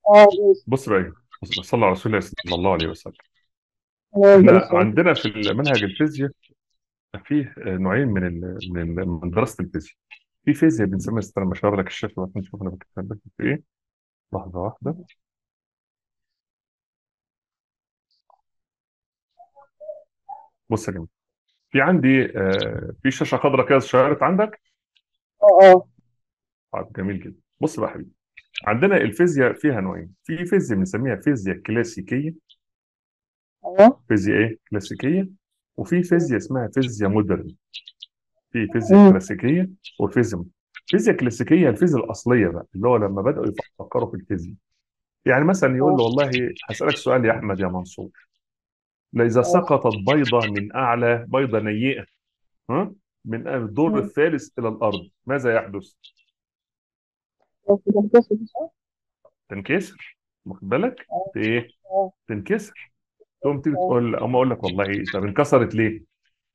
اه ماشي بص بقى بص بص صلى على رسول الله صلى الله عليه وسلم الله يبارك احنا فيك عندنا في منهج الفيزياء فيه نوعين من ال... من ال... من دراسه الفيزياء في فيزياء بنسميها استنى مش هوري لك الشاشه بقى نشوف انا بكتب في ايه لحظه واحده بص يا جماعه في عندي آه في شاشه خضراء كده اشتغلت عندك اه اه طيب جميل جدا بص بقى يا حبيبي عندنا الفيزياء فيها نوعين في فيزياء بنسميها فيزياء كلاسيكيه اه فيزياء ايه كلاسيكيه وفي فيزياء اسمها فيزياء مودرن في فيزياء مم. كلاسيكيه وفيزياء الفيزياء الكلاسيكيه الفيزياء الاصليه بقى اللي هو لما بداوا يفكروا في الفيزياء يعني مثلا يقول اه له والله هسالك سؤال يا احمد يا منصور اذا اه سقطت بيضه من اعلى بيضه نيئه ها من الدور مم. الثالث الى الارض ماذا يحدث؟ بس بتنكسر صح؟ تنكسر واخد بالك؟ اه ت- ايه؟ اه تنكسر تقوم تيجي اه تقول اما اقول لك والله طب انكسرت ليه؟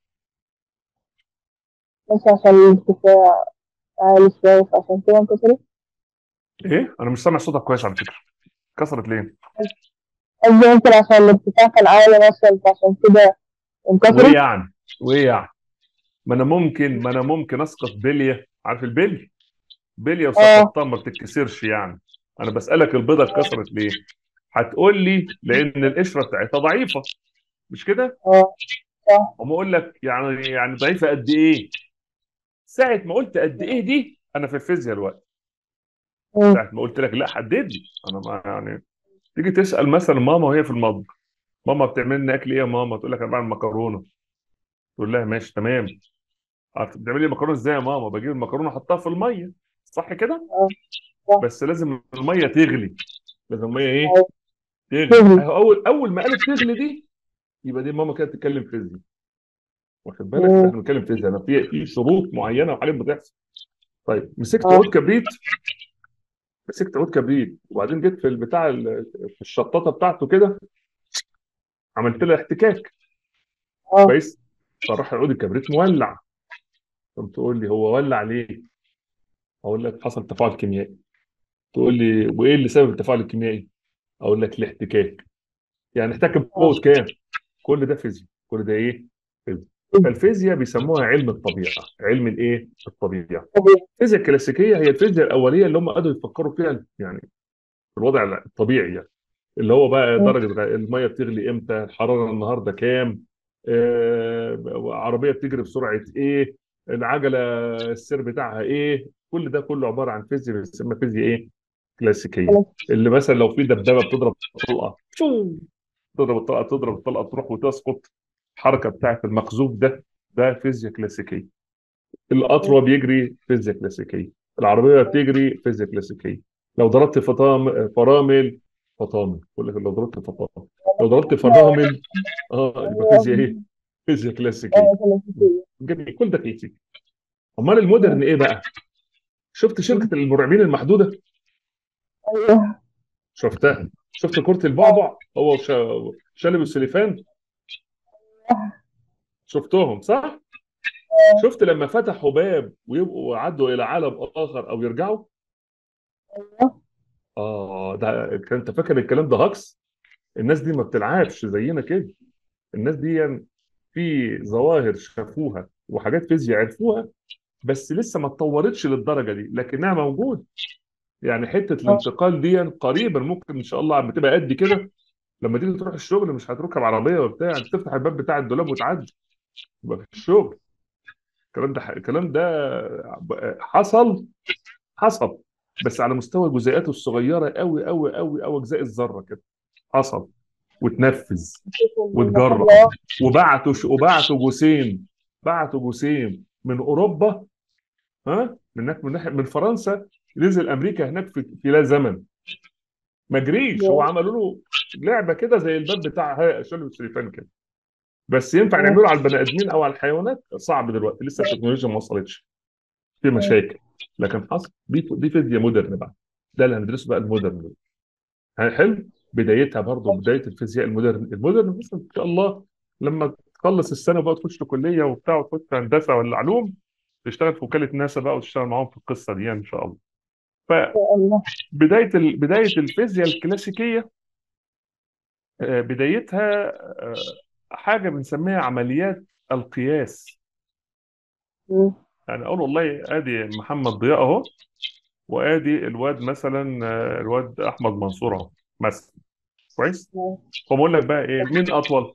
بس عشان الارتفاع عالي شوية فعشان كده انكسرت ايه؟ انا مش سامع صوتك كويس على فكره انكسرت ليه؟ قصدي ممكن عشان الارتفاع كان عالي مثلا فعشان كده وايه انكسرت يعني؟ وايه يعني؟ ما انا ممكن ما انا ممكن اسقط بليه عارف البلي؟ بليه اه وسقطتها ما بتتكسرش يعني انا بسالك البيضه اه اتكسرت ليه؟ هتقول لي لان القشره بتاعتها ضعيفه مش كده؟ اه صح اما اقول لك يعني يعني ضعيفه قد ايه؟ ساعه ما قلت قد ايه دي انا في الفيزياء الوقت مم. ساعه ما قلت لك لا حدد لي انا ما يعني تيجي تسال مثلا ماما وهي في المطبخ ماما بتعمل لنا اكل ايه يا ماما تقول لك انا بعمل مكرونه تقول لها ماشي تمام عارف بتعملي مكرونه ازاي يا ماما بجيب المكرونه احطها في الميه صح كده اه صح بس لازم الميه تغلي لازم الميه ايه اه تغلي تغلي أهو اول اول ما قالت تغلي دي يبقى دي ماما كده بتتكلم فيزياء واخد بالك مم. احنا بنتكلم فيزياء انا في في شروط معينه وحاجات بتحصل طيب مسكت اه عود كبريت مسكت عود كبريت وبعدين جيت في البتاع ال- في الشطاطه بتاعته كده عملت لها احتكاك اه كويس فراح عود الكبريت مولع قمت تقول لي هو ولع ليه؟ اقول لك حصل تفاعل كيميائي تقول لي وايه اللي سبب التفاعل الكيميائي؟ اقول لك الاحتكاك يعني احتك اه بقوه كام؟ كل ده فيزياء كل ده ايه؟ فيزياء فالفيزياء بيسموها علم الطبيعه علم الايه؟ الطبيعه طبيعي الفيزياء الكلاسيكيه هي الفيزياء الاوليه اللي هم قدروا يفكروا فيها يعني في الوضع الطبيعي يعني اللي هو بقى مم. درجه غ- الميه بتغلي امتى؟ الحراره النهارده كام؟ آه عربيه بتجري بسرعه ايه؟ العجله السير بتاعها ايه؟ كل ده كله عباره عن فيزياء بتسمى فيزياء ايه؟ كلاسيكيه خلاص اللي مثلا لو في دبدبه بتضرب طلقه شو تضرب الطلقه تضرب الطلقه تروح وتسقط الحركه بتاعت المقذوف ده ده فيزياء كلاسيكيه مم. القطر بيجري فيزياء كلاسيكيه العربيه بتجري فيزياء كلاسيكيه لو ضربت فطام فرامل فطامل بقول لك لو ضربت فطامل لو ضربت فرامل اه يبقى فيزياء ايه؟ فيزياء كلاسيكيه اه كلاسيكية جميل كل ده كلاسيكي امال المودرن ايه بقى؟ شفت شركه المرعبين المحدوده؟ ايوه شفتها شفت كرة اه البعبع هو وش- شالب السليفان شفتهم صح؟ شفت لما فتحوا باب ويبقوا عدوا الى عالم اخر او يرجعوا؟ ايوه اه ده كان انت فاكر الكلام ده هكس؟ الناس دي ما بتلعبش زينا كده الناس دي يعني في ظواهر شافوها وحاجات فيزياء عرفوها بس لسه ما اتطورتش للدرجه دي لكنها موجوده يعني حته اه الانتقال دي قريبا ممكن ان شاء الله عم تبقى قد كده لما تيجي تروح الشغل مش هتركب عربيه وبتاع انت تفتح الباب بتاع الدولاب وتعدي تبقى في الشغل الكلام ده الكلام ده حصل حصل بس على مستوى جزيئاته الصغيره قوي قوي قوي قوي اجزاء الذره كده حصل وتنفذ نشوف وتجرب المحاضرة وبعتوا وبعتوا جسيم بعتوا جسيم من اوروبا ها من هناك من ناحيه من فرنسا نزل امريكا هناك في في لا زمن ما جريش هو عملوا له لعبه كده زي الباب بتاع شلو السليفان كده بس ينفع نعمله على البني ادمين او على الحيوانات صعب دلوقتي لسه التكنولوجيا ما وصلتش في مشاكل لكن حصل دي دي فيزياء مودرن بقى ده اللي هندرسه بقى المودرن حلو بدايتها برضه بدايه الفيزياء المودرن المودرن مثلا ان شاء الله لما تخلص السنه بقى تخش كليه وبتاع وتخش هندسه ولا علوم تشتغل في وكاله ناسا بقى وتشتغل معاهم في القصه دي يعني ان شاء الله شاء الله فبدايه ال... بدايه الفيزياء الكلاسيكيه آه، بدايتها آه، حاجه بنسميها عمليات القياس مم. يعني اقول والله ادي محمد ضياء اهو وادي الواد مثلا آه، الواد احمد منصور اهو مثلا كويس ماشي. فبقول لك بقى ايه مين اطول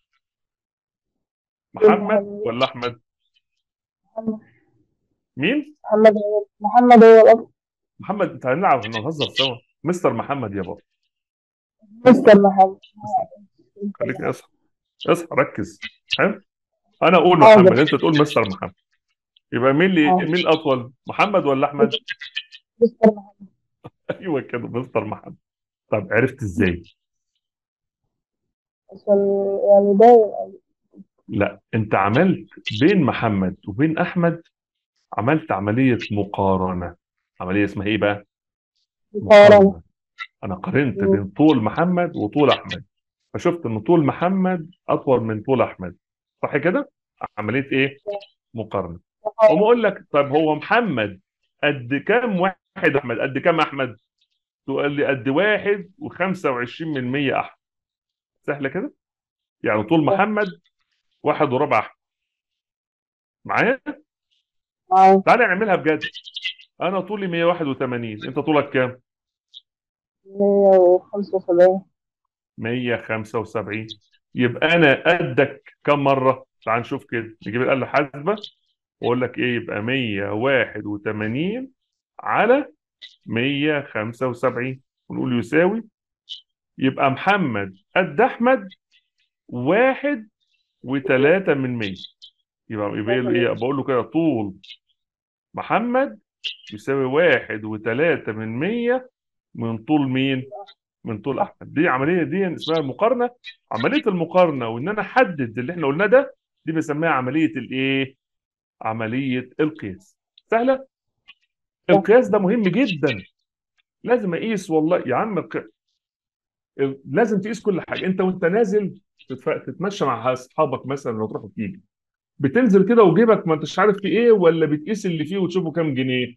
محمد ولا احمد محمد مين محمد هو محمد هو الأفضل محمد انت هنلعب هنهزر سوا مستر محمد يا بابا مستر محمد خليك اصحى اصحى ركز حلو انا اقول حاضر. محمد انت تقول مستر محمد يبقى مين اللي حاضر. مين الاطول محمد ولا احمد مستر محمد ايوه كده مستر محمد طب عرفت ازاي عشان يعني باين لا انت عملت بين محمد وبين احمد عملت عمليه مقارنه عمليه اسمها ايه بقى مقارنة انا قارنت مم. بين طول محمد وطول احمد فشفت ان طول محمد اطول من طول احمد صح كده عمليه ايه مقارنه اقوم اقول لك طب هو محمد قد كام واحد احمد قد كام احمد تقول لي قد واحد وخمسة وعشرين من مية احمد سهله كده يعني طول محمد واحد وربع احمد معايا معايا تعالى نعملها بجد انا طولي 181 انت طولك كام 175 175 يبقى انا قدك كم مره تعال نشوف كده نجيب الاله الحاسبه واقول لك ايه يبقى 181 على 175 ونقول يساوي يبقى محمد قد احمد واحد وتلاتة من مية يبقى يبقى له ايه بقول له كده طول محمد يساوي واحد وتلاتة من مية من طول مين؟ من طول احمد دي عمليه دي اسمها المقارنه عمليه المقارنه وان انا احدد اللي احنا قلناه ده دي بنسميها عمليه الايه؟ عمليه القياس سهله؟ القياس ده مهم جدا لازم اقيس والله يا عم الق... ال- لازم تقيس كل حاجه انت وانت نازل تتف... تتمشى مع اصحابك مثلا لو تروحوا تيجي بتنزل كده وجيبك ما انتش عارف في ايه ولا بتقيس اللي فيه وتشوفه كام جنيه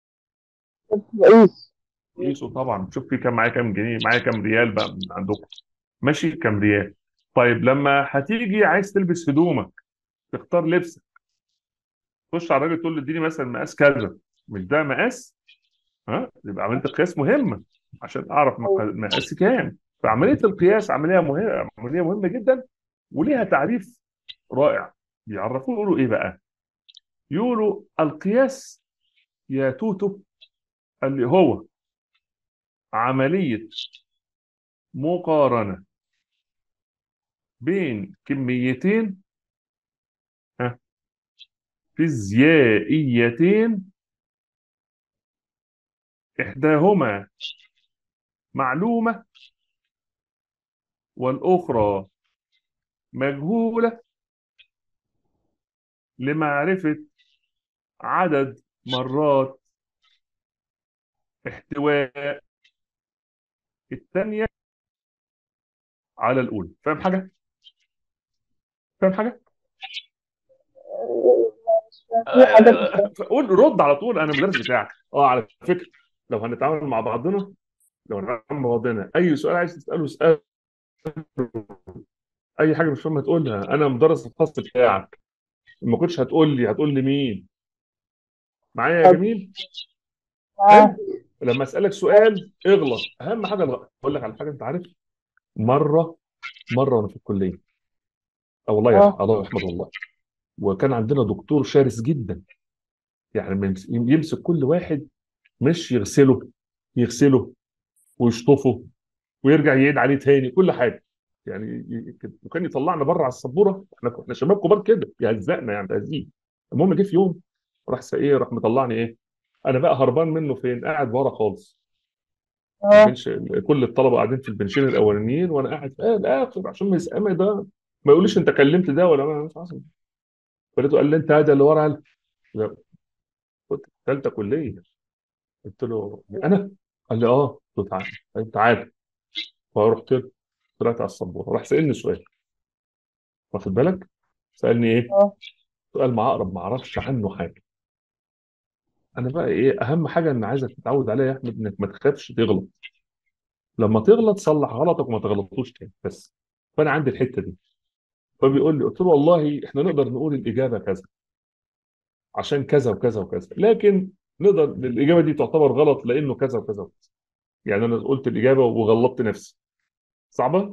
رئيس قيسه طبعا تشوف فيه كام معايا كام جنيه معايا كام ريال بقى من عندكم ماشي كام ريال طيب لما هتيجي عايز تلبس هدومك تختار لبسك تخش على الراجل تقول له اديني مثلا مقاس كذا مش ده مقاس ها يبقى عمليه القياس مهمه عشان اعرف مق- مقاسي كام فعمليه القياس عمليه مهمه عمليه مهمه جدا وليها تعريف رائع بيعرفوه يقولوا ايه بقى يقولوا القياس يا توتو اللي هو عمليه مقارنه بين كميتين ها فيزيائيتين إحداهما معلومة والأخرى مجهولة لمعرفة عدد مرات احتواء الثانية على الأولى فاهم حاجة؟ فاهم حاجة؟ في حاجات مش قول رد على طول انا المدرس بتاعك اه على فكره لو هنتعامل مع بعضنا لو هنتعامل مع بعضنا اي سؤال عايز تساله اساله اي حاجه مش فاهمها تقولها انا مدرس الخاص بتاعك ما كنتش هتقول لي هتقول لي مين معايا يا طب. جميل معاك لما اسالك سؤال اغلط اهم حاجه الغلط اقول لك على حاجه انت عارف مره مره وانا في الكليه اه والله يا اه. الله يرحمه والله وكان عندنا دكتور شرس جدا يعني من- يمسك كل واحد مش يغسله يغسله ويشطفه ويرجع يعيد عليه تاني كل حاجه يعني ي- ي- وكان يطلعنا بره على السبوره احنا احنا شباب كبار كده يهزقنا يعني تهزيق المهم جه في يوم راح سا- ايه راح مطلعني ايه انا بقى هربان منه فين قاعد ورا خالص اه البنش كل الطلبه قاعدين في البنشين الاولانيين وانا قاعد في الاخر عشان ما يسأل ده ما يقوليش انت كلمت ده ولا ما مش عارف فلقيته قال لي انت هذا اللي ورا قال لا كنت في ثالثه كليه قلت له انا قال لي اه قلت له تعالى قال لي تعالى فرحت له طلعت على السبوره راح سالني سؤال واخد بالك سالني ايه اه سؤال مع اقرب ما اعرفش عنه حاجه انا بقى ايه اهم حاجه ان عايزك تتعود عليها يا احمد انك ما تخافش تغلط لما تغلط صلح غلطك وما تغلطوش تاني بس فانا عندي الحته دي فبيقول لي قلت له والله احنا نقدر نقول الاجابه كذا عشان كذا وكذا وكذا لكن نقدر الاجابه دي تعتبر غلط لانه كذا وكذا وكذا يعني انا قلت الاجابه وغلطت نفسي صعبه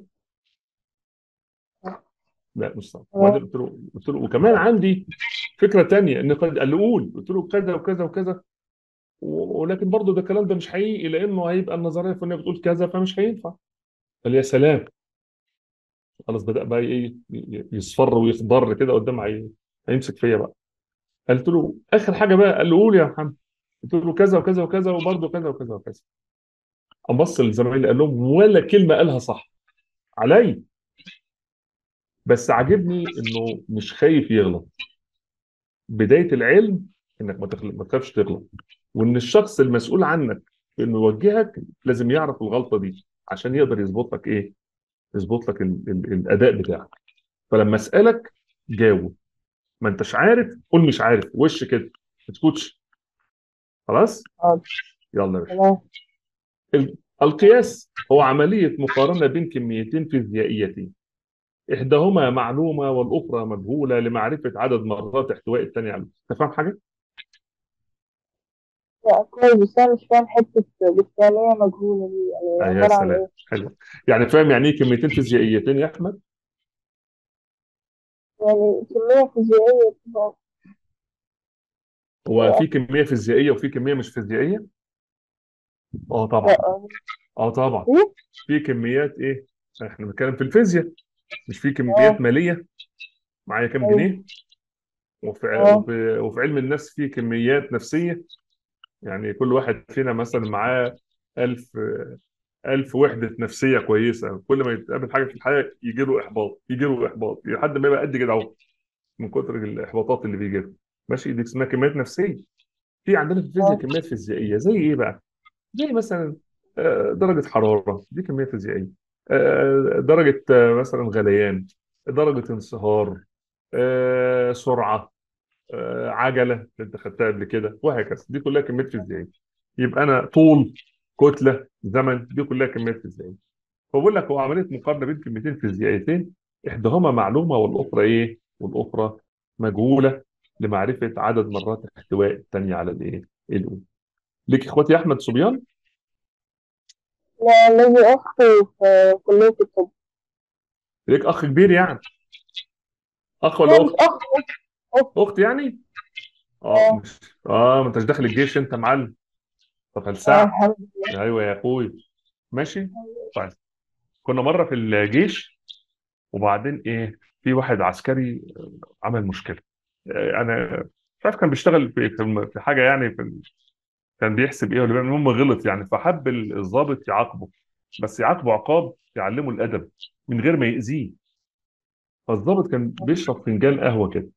لا مش صعبه وبعدين قلت له قلت له وكمان عندي فكره تانية ان قد قال لي قول قلت له كذا وكذا وكذا و- ولكن برضه ده الكلام ده مش حقيقي لانه هيبقى النظريه الفنيه بتقول كذا فمش هينفع قال لي يا سلام خلاص بدأ بقى ايه ي- يصفر ويخضر كده قدام عيني هيمسك فيا بقى قلت له اخر حاجه بقى قال له قول يا محمد قلت له كذا وكذا وكذا وبرضه كذا وكذا وكذا قام بص لزمايلي قال لهم ولا كلمه قالها صح علي بس عاجبني انه مش خايف يغلط بدايه العلم انك ما تخل- ما تخافش تغلط وان الشخص المسؤول عنك في انه يوجهك لازم يعرف الغلطه دي عشان يقدر يظبط لك ايه يظبط لك ال ال الاداء بتاعك فلما اسالك جاوب ما انتش عارف قول مش عارف وش كده ما تسكتش خلاص حاضر يلا يا باشا تمام ال- القياس هو عمليه مقارنه بين كميتين فيزيائيتين احداهما معلومه والاخرى مجهوله لمعرفه عدد مرات احتواء الثانيه عليه انت فاهم حاجه لا كويس بس أنا مش فاهم حتة بالثانية مجهولة دي آه يعني يا عبارة عن سلام إيه؟ حلو يعني فاهم يعني ايه كميتين فيزيائيتين يا احمد يعني كمية فيزيائية بتبقى هو في كميه فيزيائيه وفي كميه مش فيزيائيه اه طبعا لا اه طبعا إيه؟ في كميات ايه احنا بنتكلم في الفيزياء مش في كميات اه ماليه معايا كام أيوه جنيه وفي ع- اه وفي وفي علم النفس في كميات نفسيه يعني كل واحد فينا مثلا معاه 1000 1000 وحده نفسيه كويسه كل ما يتقابل حاجه في الحياه يجي له احباط يجي له احباط لحد ما يبقى قد كده اهو من كتر الاحباطات اللي بيجي له ماشي دي اسمها كميات نفسيه في عندنا في الفيزياء اه كميات فيزيائيه زي ايه بقى؟ زي مثلا آه، درجه حراره دي كميه فيزيائيه آه، درجه آه، مثلا غليان درجه انصهار آه، سرعه آه، عجله اللي انت خدتها قبل كده وهكذا دي كلها كميات فيزيائيه يبقى انا طول كتله زمن دي كلها كميات فيزيائيه فبقول لك هو عمليه مقارنه بين كلمتين فيزيائيتين احداهما معلومه والاخرى ايه؟ والاخرى مجهوله لمعرفه عدد مرات احتواء الثانيه على الايه؟ الاولى. ليك اخواتي يا احمد صبيان؟ لا الذي أخته في كلية الطب ليك اخ كبير يعني؟ اخ لا ولا مش اخت؟ أخ أخت اخت يعني؟ اه اه مش اه ما انتش داخل الجيش انت معلم طب اه هلسعك الحمد لله ايوه يا اخوي ماشي طيب كنا مره في الجيش وبعدين ايه في واحد عسكري عمل مشكله آه، انا مش عارف كان بيشتغل في في الم- في حاجه يعني في ال- كان بيحسب ايه ولا بيعمل المهم غلط يعني فحب ال- الضابط يعاقبه بس يعاقبه عقاب يعلمه الادب من غير ما يأذيه فالضابط كان بيشرب فنجان قهوه كده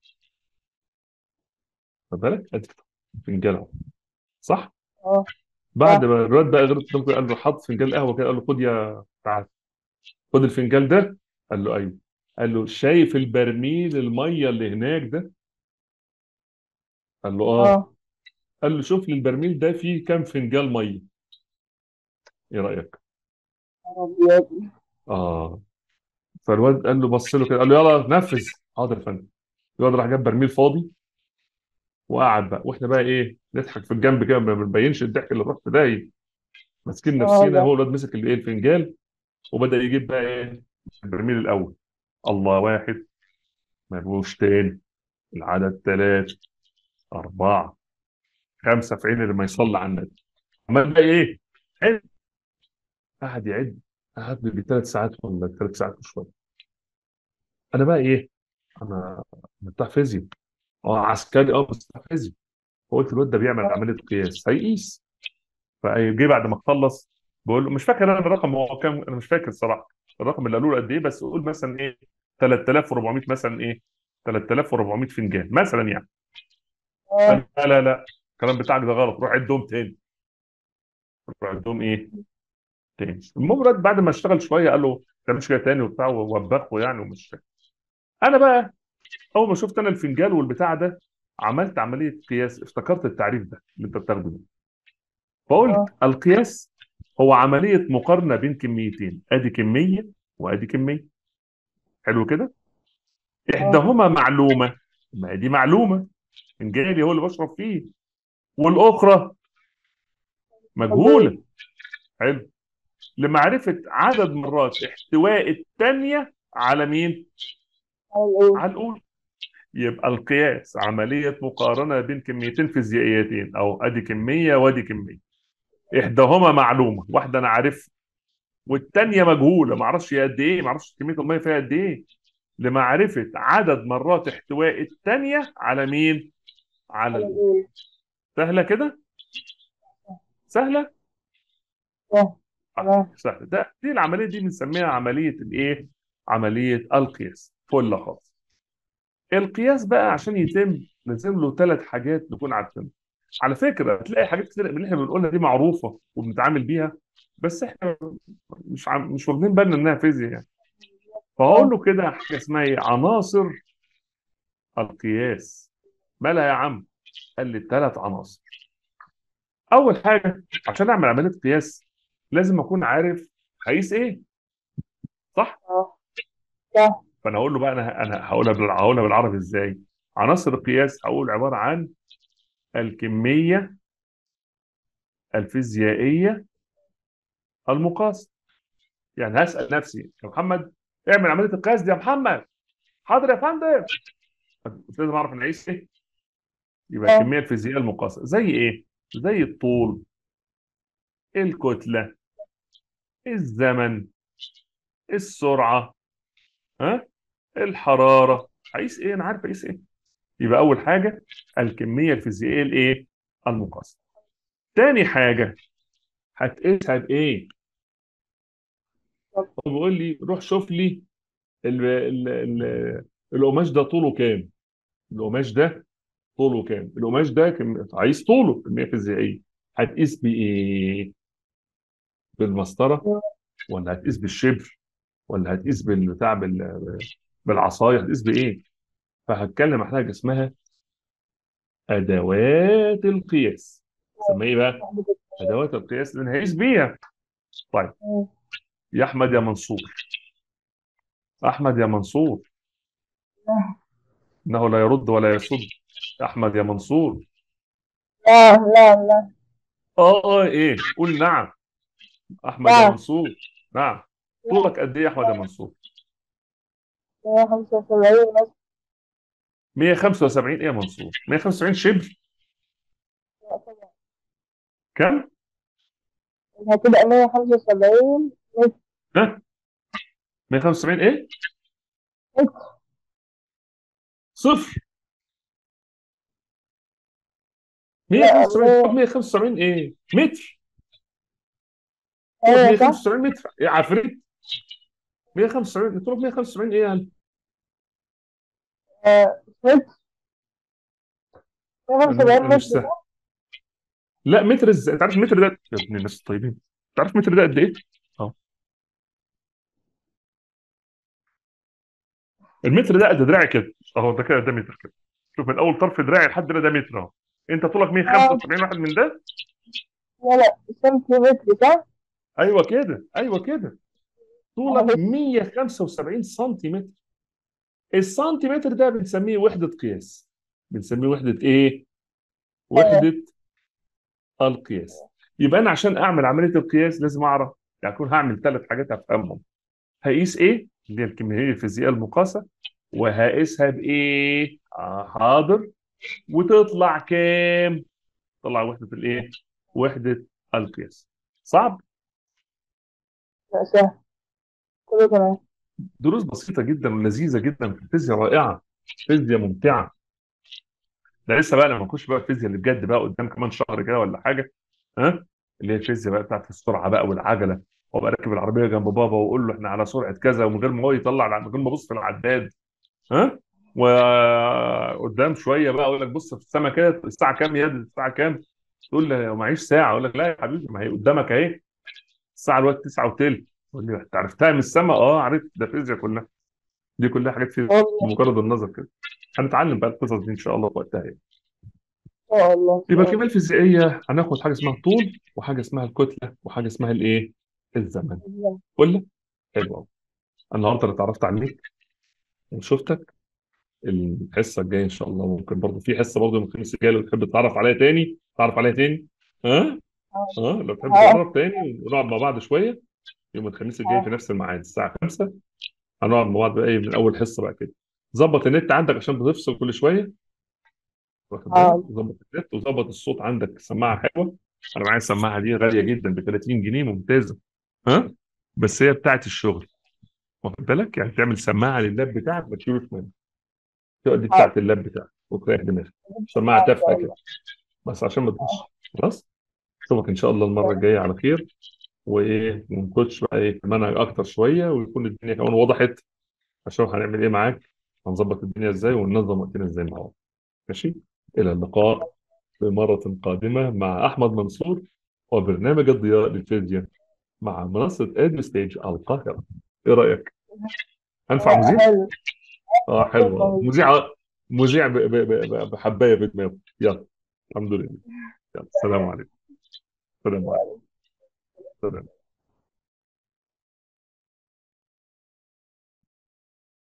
خد بالك ادي فنجان قهوه صح اه بعد صح ما الواد بقى غلط قدامه كده، قال له حط فنجان قهوه كده قال له خد يا تعال خد الفنجان ده قال له ايوه قال له شايف البرميل الميه اللي هناك ده قال له اه اه قال له شوف لي البرميل ده فيه كام فنجان ميه ايه رايك يا أبيض اه فالواد قال له بص له كده قال له يلا نفذ حاضر يا فندم الواد راح جاب برميل فاضي وقعد بقى واحنا بقى ايه نضحك في الجنب كده ما بنبينش الضحك اللي رحت ده ماسكين اه نفسينا ده هو الواد مسك الايه الفنجان وبدا يجيب بقى ايه البرميل الاول الله واحد ملوش تاني العدد ثلاثة أربعة خمسة في عين اللي ما يصلي على النبي عمال بقى إيه؟ عد قعد يعد قعد بيجي ثلاث ساعات ولا ثلاث ساعات وشوية أنا بقى إيه؟ أنا أنا بتاع فيزياء أه عسكري أه بس بتاع فيزياء فقلت الواد ده بيعمل اه عملية قياس هيقيس فجه بعد ما خلص بقول له مش فاكر أنا الرقم هو كام أنا مش فاكر الصراحة الرقم اللي قالوا له قد إيه بس قول مثلا إيه 3400 مثلا إيه 3400 فنجان مثلا يعني اه قال لا لا لا الكلام بتاعك ده غلط روح عدهم تاني روح عدهم ايه تاني المهم الواد بعد ما اشتغل شويه قال له ده مش كده تاني وبتاع ووبخه يعني ومش انا بقى اول ما شفت انا الفنجان والبتاع ده عملت عمليه قياس افتكرت التعريف ده اللي انت بتاخده ده فقلت اه القياس هو عمليه مقارنه بين كميتين ادي كميه وادي كميه حلو كده اه احداهما معلومه ما هي دي معلومه من جاري هو اللي بشرب فيه والاخرى مجهول مجهوله حلو لمعرفه عدد مرات احتواء الثانيه على مين على الأول على الاولى يبقى القياس عمليه مقارنه بين كميتين فيزيائيتين او ادي كميه وادي كميه احداهما معلومه واحده انا عارفها والثانيه مجهوله ما اعرفش هي قد ايه ما اعرفش كميه الميه فيها قد ايه لمعرفه عدد مرات احتواء الثانيه على مين على على الاولى الأول سهله كده سهله اه اه تمام سهله ده دي العمليه دي بنسميها عمليه الايه عمليه القياس فل خالص القياس بقى عشان يتم لازم له ثلاث حاجات نكون عارفينها على فكره هتلاقي حاجات كتير من اللي احنا بنقولها دي معروفه وبنتعامل بيها بس احنا مش عم مش واخدين بالنا انها فيزياء يعني فهقول اه له كده حاجه اسمها ايه عناصر القياس مالها يا عم قال لي ثلاث عناصر اول حاجه عشان اعمل عمليه قياس لازم اكون عارف هقيس ايه صح اه صح فانا اقول له بقى انا انا هقولها بال- هقولها بالعربي ازاي عناصر القياس هقول عباره عن الكميه الفيزيائيه المقاسه يعني هسال نفسي يا محمد اعمل عمليه القياس دي يا محمد حاضر يا فندم مش لازم اعرف انا عايز ايه يبقى اه الكميه الفيزيائيه المقاسه زي ايه زي الطول الكتله الزمن السرعه ها الحراره عايز ايه انا عارف اقيس ايه يبقى اول حاجه الكميه الفيزيائيه الايه المقاسه تاني حاجه هتقيسها بايه طب هو بيقول لي روح شوف لي ال ال ال القماش ده طوله كام القماش ده طوله كام القماش ده كم... عايز طوله كميه فيزيائيه هتقيس بايه بالمسطره ولا هتقيس بالشبر ولا هتقيس بالبتاع بال... بالعصايه هتقيس بايه فهتكلم عن حاجه اسمها ادوات القياس اسمها ايه بقى واحدة ادوات القياس اللي انا هقيس بيها طيب اه يا احمد يا منصور احمد يا منصور لا انه لا يرد ولا يصد احمد يا منصور لا لا لا اه اه ايه قول نعم احمد يا لا منصور نعم لا طولك قد ايه يا احمد يا منصور 175 مثلا 175 ايه يا منصور 175 شبر لا طبعا كم هتبقى 175 متر ها 175 ايه متر صفر لا 175 طب مية 175 ايه متر طولك ايوه صح 175 متر يا عفريت 175 طولك 175 ايه يعني آه، متر انا 175 أنا مش متر سهل صح؟ لا متر ازاي انت عارف متر ده يا ابن الناس الطيبين انت عارف متر ده قد ايه اه المتر ده قد دراعي كده اهو ده كده ده متر كده شوف من اول طرف دراعي لحد هنا ده متر اهو انت طولك اه 175 واحد من ده لا لا سنتيمتر صح؟ ايوه كده ايوه كده طولك معلش 175 سنتيمتر السنتيمتر ده بنسميه وحدة قياس بنسميه وحدة ايه ايوه وحدة القياس يبقى انا عشان اعمل عملية القياس لازم اعرف يعني اكون هعمل ثلاث حاجات هفهمهم هقيس ايه اللي هي الكمية الفيزيائية المقاسة وهقيسها بايه آه حاضر وتطلع كام تطلع وحدة الايه وحدة القياس صعب لا سهل كله تمام دروس بسيطة جدا ولذيذة جدا في الفيزياء رائعة فيزياء ممتعة ده لسه بقى لما نخش بقى الفيزياء اللي بجد بقى قدام كمان شهر كده ولا حاجة ها اللي هي الفيزياء بقى بتاعت السرعة بقى والعجلة وابقى راكب العربية جنب بابا واقول له احنا على سرعة كذا ومن غير ما هو يطلع من غير ما ابص في العداد ها وقدام شوية بقى اقول لك بص في السماء كده الساعة كام يا دي الساعة كام تقول لي معيش ساعة اقول لك لا يا حبيبي ما هي قدامك اهي الساعة الوقت 9 وتلت تقول لي انت عرفتها من السماء اه عرفت ده فيزياء كلها دي كلها حاجات في والله مجرد النظر كده هنتعلم بقى القصص دي ان شاء الله في وقتها يعني شاء الله إن يبقى شاء الكيمياء الله الفيزيائيه هناخد حاجه اسمها الطول وحاجه اسمها الكتله وحاجه اسمها الايه الزمن ولا حلو قوي النهارده انا اتعرفت عليك وشفتك الحصه الجايه ان شاء الله ممكن برضه في حصه برضه يوم الخميس الجاي لو تحب تتعرف عليها تاني تعرف عليها تاني ها ها لو تحب اه تتعرف تاني ونقعد مع بعض شويه يوم الخميس الجاي في اه نفس الميعاد الساعه 5 هنقعد مع بعض بقى ايه من اول حصه بقى كده ظبط النت عندك عشان بتفصل كل شويه واخد بالك اه وظبط النت وظبط الصوت عندك سماعه حلوه انا معايا السماعه دي غاليه جدا ب 30 جنيه ممتازه ها بس هي بتاعت الشغل واخد بالك يعني تعمل سماعه لللاب بتاعك ما تشيلوش منه تبقى دي اه بتاعت اللاب بتاعك وتريح دماغك سماعه ان تافهه شاء كده الله بس عشان ما تبص خلاص اشوفك ان شاء الله المره الجايه على خير وايه ونخش بقى ايه في المنهج اكتر شويه ويكون الدنيا كمان وضحت عشان هنعمل ايه معاك هنظبط الدنيا ازاي وننظم وقتنا ازاي مع بعض ماشي الى اللقاء في مره قادمه مع احمد منصور وبرنامج الضياء للفيزياء مع منصه ادم ستيج القاهره ايه رايك انفع مذيع حلو اه حلو شكرا مذيع مذيع ب- ب- ب- بحبايه في دماغه يلا الحمد لله يلا السلام عليكم السلام عليكم سلام